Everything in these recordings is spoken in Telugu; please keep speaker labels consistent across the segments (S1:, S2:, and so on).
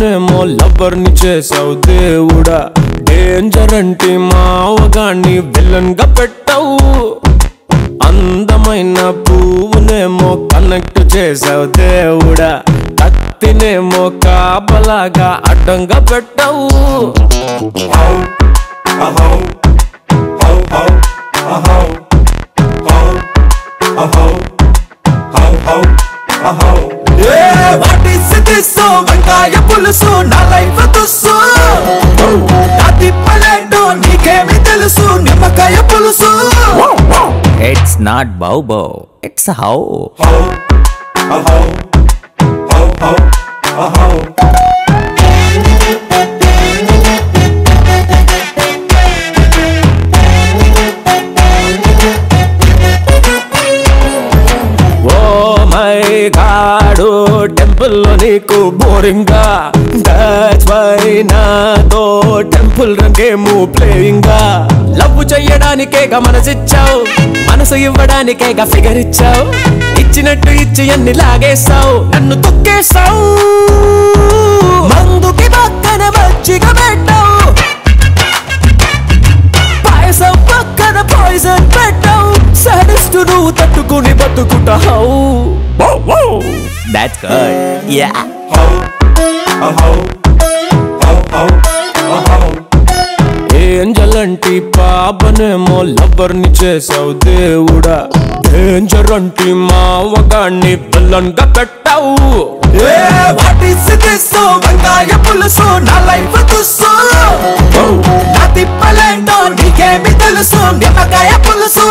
S1: పాపనేమో లవర్ని చేసావు దేవుడా డేంజర్ అంటే మావగాన్ని విలన్ గా పెట్టావు అందమైన పువ్వునేమో కనెక్ట్ చేసావు దేవుడా కత్తినేమో కాపలాగా అడ్డంగా పెట్టావు
S2: వాట్ ఇస్ దిస్ వంకాయ పులుసు నా లైఫ్ తుస్సు నా తిప్పలేంటో నీకేమి తెలుసు నిమ్మకాయ పులుసు
S3: It's not Bobo, it's how.
S1: Oh my God temple లో నీకు బోరింగా దట్స్ వై నాతో టెంపుల్ రంగేము ప్లేయింగ్ గా లవ్ చెయ్యడానికేగా మనసిచ్చావు మనసు ఇవ్వడానికేగా ఫిగర్ ఇచ్చావు ఇచ్చినట్టు ఇచ్చి అన్ని లాగేస్తావు నన్ను తొక్కేస్తావు మందుకి పక్కన మజ్జిగ పెట్టావు పాయసం పక్కన పాయిజన్ పెట్టావు సడిస్తూ నువ్వు తట్టుకుని బతుకుతావు
S3: That's good. Yeah.
S1: ఏంజల్ అంటి పాపనేమో లవర్ని చేసావు దేవుడా డేంజర్ అంటి మావగాన్ని విలన్ గా పెట్టావు
S2: వాట్ ఇస్ దిస్ వంకాయ పులుసు నా లైఫ్ తుస్సు నా తిప్పలేంటో నీకేమి తెలుసు నిమ్మకాయ పులుసు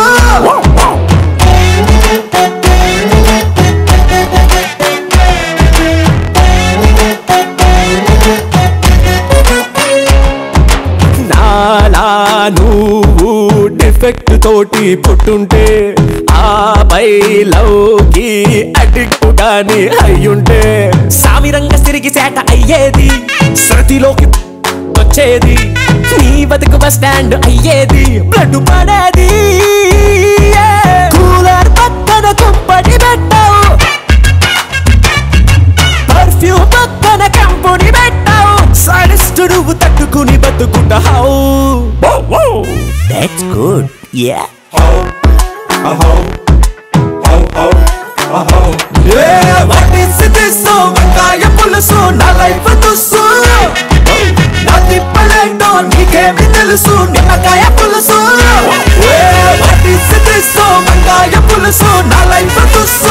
S1: నాలా నువ్వు డిఫెక్ట్ తోటి పుట్టుంటే ఆ లవ్కి అడిక్ట్ గాని అయ్యుంటే సామిరంగ తిరిగి సేట అయ్యేది శృతిలోకి వచ్చేది నీ బతుకు బస్ స్టాండ్ అయ్యేది బ్లడ్ పడేది కూలర్ పక్కన కుంపటి పెట్టావు పర్ఫ్యూమ్ పక్కన కంపెనీ పెట్టావు సాడిస్ట్ నువ్వు తట్టుకుని బతుకుంటావు
S3: That's good. Yeah.
S2: What is this వంకాయ పులుసు నా లైఫ్ తుస్సు నా తిప్పలేంటో నీకేమి తెలుసు నిమ్మకాయ పులుసు వాట్ ఇస్ దిస్ వంకాయ పులుసు నా లైఫ్ తుస్సు